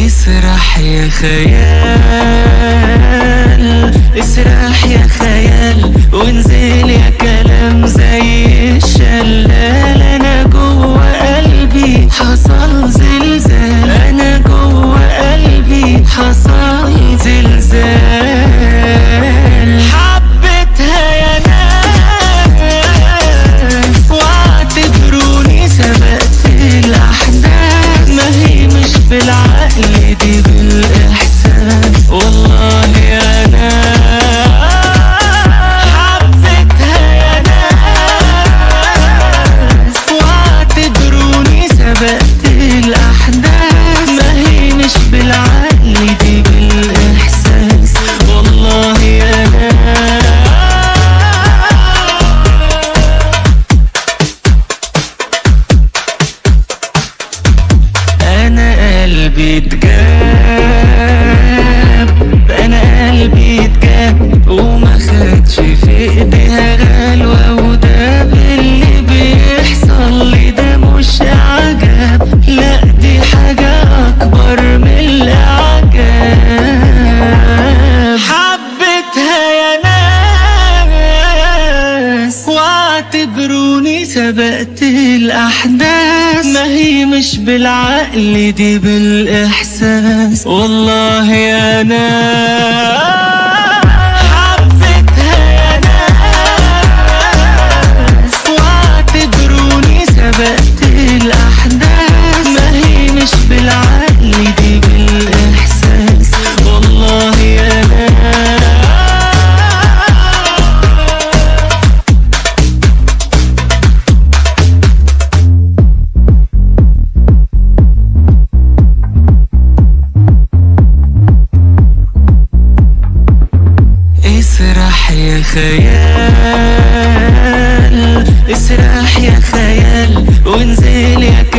اسرح يا خيال اسرح يا خيال وانزل يا كلام زي الشلال انا جوه قلبي حصل زلزال انا جوه قلبي حصل زلزال حبيتها يا ناس واعتبروني سبقت الاحداث ما هي مش بالعقل دي بالاحساس والله يا ناس حبيتها يا ناس واعتبروني سبقت الاحداث ما هي مش بالعقل دي بالاحساس والله يا ناس انا قلبي اتجاب انا قلبي اتجاب وما خدش في ايديها غلوة وده اللي بيحصل لي ده مش عجب لا دي حاجة اكبر من الاعجاب حبيتها يا ناس واعتبروني سبقت الاحداث ما هي مش بالعقل دي بالاحساس والله يا ناس حبيتها يا ناس واعتبروني سبقت الاحداث ما هي مش بالعقل دي بالاحساس والله يا ناس اسرح يا خيال اسرح يا خيال وانزل يا